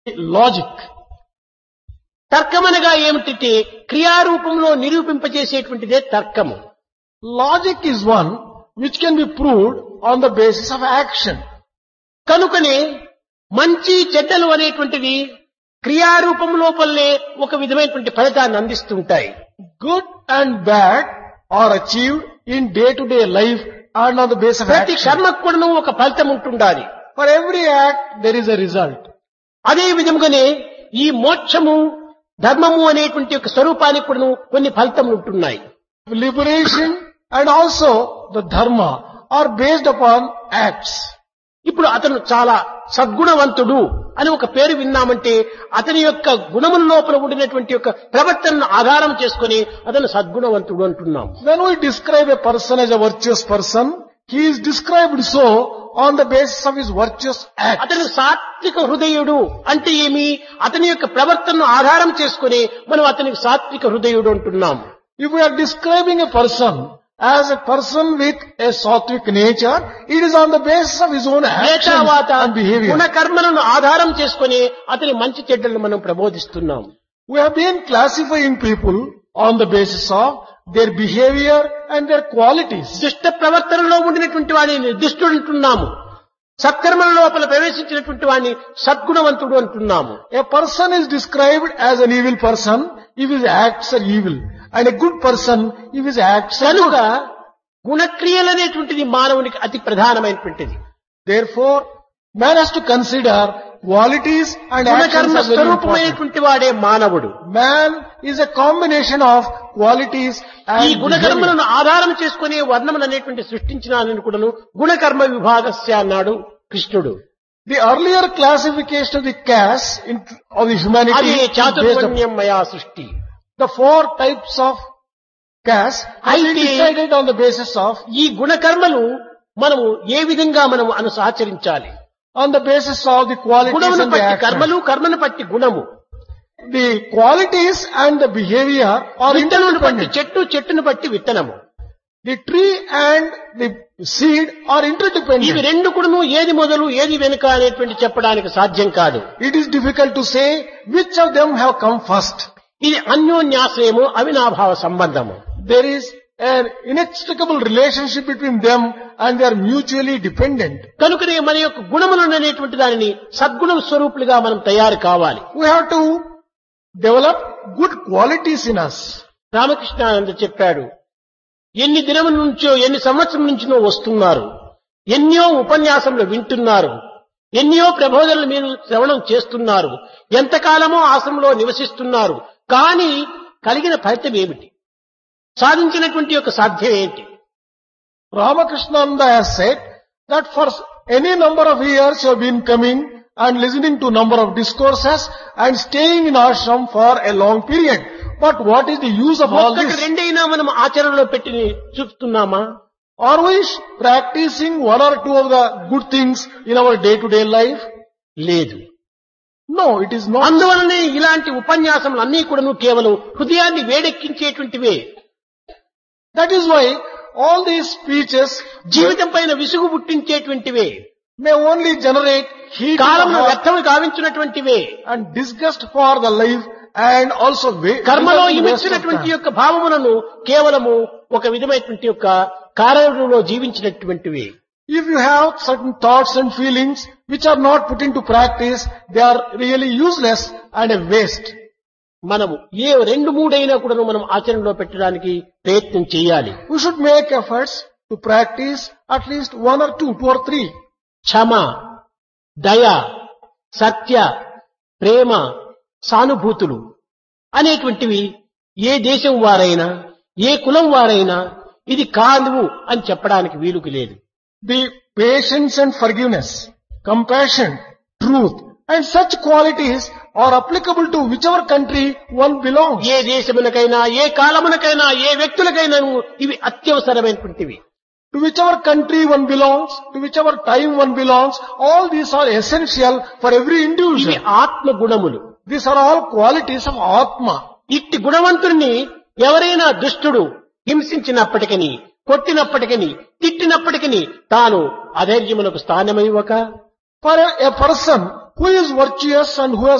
logic. తర్కమనగా ఏమిటంటే క్రియారూపంలో నిరూపింపజేసేటువంటిదే తర్కము Logic is one which can be proved on the basis of action. కనుకనే మంచి చెడ్డలు అనేటువంటివి క్రియారూపం లోపలనే ఒక విధమైనటువంటి ఫలితాన్ని అందిస్తుంటాయి Good and bad are achieved in day-to-day life and on the basis of ప్రతి action. కర్మకు కూడాను ఒక ఫలితం ఉంటుండాలి For every act, there is a result. అదే విధముగానే ఈ మోక్షము ధర్మము అనేటువంటి ఒక స్వరూపానికి కూడాను కొన్ని ఫలితములు ఉంటున్నాయి Liberation and also the dharma are based upon acts. ఇప్పుడు అతను చాలా సద్గుణవంతుడు అని ఒక పేరు విన్నామంటే అతని యొక్క గుణముల లోపల ఉండినటువంటి యొక్క ప్రవర్తనను ఆధారం చేసుకొని అతను సద్గుణవంతుడు అంటున్నాం When we describe a person as a virtuous person, he is described so on the basis of his virtuous acts. అతను సాత్విక హృదయుడు అంటే ఏమి అతని యొక్క ప్రవర్తనను ఆధారం చేసుకొని మనం అతనికి సాత్విక హృదయుడు అంటున్నాం If we are describing a person as a person with a sattvic nature, it is on the basis of his own actions ఏతావాత and behavior. గుణకర్మలను ఆధారం చేసుకొని అతని మంచి చెడ్డలను మనం ప్రబోధిస్తున్నాం We have been classifying people on the basis of their behavior and their qualities. దుష్ట ప్రవర్తనలో ఉండినటువంటి వాడిని దుష్టుడు అంటున్నాము సత్కర్మల లోపల ప్రవేశించినటువంటి వాడిని సద్గుణవంతుడు అంటున్నాము A person is described as an evil person if his acts are evil, and a good person if his acts are కనుక good. గుణక్రియలు అనేటువంటిది మానవునికి అతి ప్రధానమైనటువంటిది Therefore, man has to consider qualities and actions గుణకర్మ are very important. స్వరూపమైనటువంటి వాడే మానవుడు Man is a combination of qualities ఈ and behavior. గుణకర్మలను ఆధారం చేసుకునే వర్ణములు అనేటువంటి సృష్టించినానని కూడాను గుణకర్మ విభాగస్య అన్నాడు కృష్ణుడు The earlier classification of the caste in, of the humanity అది is based upon చాతుర్వర్ణ్యం మయా సృష్టి the four types of caste has been అయితే- decided on the basis of ఈ గుణకర్మలు మనము ఏ విధంగా మనం అను ఆచరించాలి on the basis of the qualities గుణమును and the పట్టి actions. కర్మలు కర్మను పట్టి గుణము The qualities and the behavior are విత్తనమును బట్టి interdependent. చెట్టు చెట్టును బట్టి విత్తనము The tree and the seed are ఇవి interdependent. రెండు కూడాను ఏది మొదలు ఏది వెనుక అనేటువంటి చెప్పడానికి సాధ్యం కాదు It is difficult to say which of them have come first. ఇది అన్యోన్యాశ్రయము అవినాభావ సంబంధము There is an inextricable relationship between them and they are mutually dependent. కనుకనే మన యొక్క గుణములను అనేటువంటి దానిని సద్గుణ స్వరూపులుగా మనం తయారు కావాలి We have to develop good qualities in us. Ramakrishnananda చెప్పాడు ఎన్ని దినముల నుంచో ఎన్ని సంవత్సరం నుంచినో వస్తున్నారు ఎన్నో ఉపన్యాసములు వింటున్నారు ఎన్నో ప్రబోధనలు మీరు శ్రవణం చేస్తున్నారు ఎంతకాలమో ఆశ్రమంలో నివసిస్తున్నారు కానీ కలిగిన ఫలితం ఏమిటి సాధించినటువంటి యొక్క సాధ్యం ఏంటి Ramakrishnanda has said that for any number of years you have been coming and listening to number of discourses and staying in ashram for a long period. But what is the use of all ఒక్కటి this? రెండైనా మనం ఆచరణలో పెట్టి చూపుతున్నామా Are we practicing one or two of the good things in our day-to-day life? లేదు No, it is not. అందువలనే ఇలాంటి ఉపన్యాసములు అన్నీ కూడాను కేవలం హృదయాన్ని వేడెక్కించేటువంటివే That is why all these speeches జీవితం పైన విసుగు పుట్టించేటువంటివే may only generate heat in the కాలమును heart వ్యర్థము గావించినటువంటివే and disgust for the life and also wa- కర్మలో waste of ఇమిచ్చినటువంటి time. యొక్క భావములను కేవలము ఒక విధమైనటువంటి యొక్క కారణంలో జీవించినటువంటివి If you have certain thoughts and feelings which are not put into practice, they are really useless and a waste. మనము ఏ రెండు మూడైనా కూడా మనం ఆచరణలో పెట్టడానికి ప్రయత్నం చేయాలి We should make efforts to practice at least one or two, two or three. క్షమ దయ సత్య ప్రేమ సానుభూతులు అనేటువంటివి ఏ దేశం వారైనా ఏ కులం వారైనా ఇది కాదు అని చెప్పడానికి వీలుకి లేదు The patience and forgiveness, compassion, truth, and such qualities are applicable to whichever country one belongs. ఏ దేశమునకైనా ఏ కాలమునకైనా ఏ వ్యక్తులకైనా ఇవి అత్యవసరమైనటువంటివి To whichever country one belongs, to whichever time one belongs, all these are essential for every ఇవి individual. ఆత్మ గుణములు These are all qualities of Atma. ఇట్టి గుణవంతుణ్ణి ఎవరైనా దుష్టుడు హింసించినప్పటికని కొట్టినప్పటికని తిట్టినప్పటికని తాను అధైర్యమునకు స్థానమివ్వక For a, a person who is virtuous and who has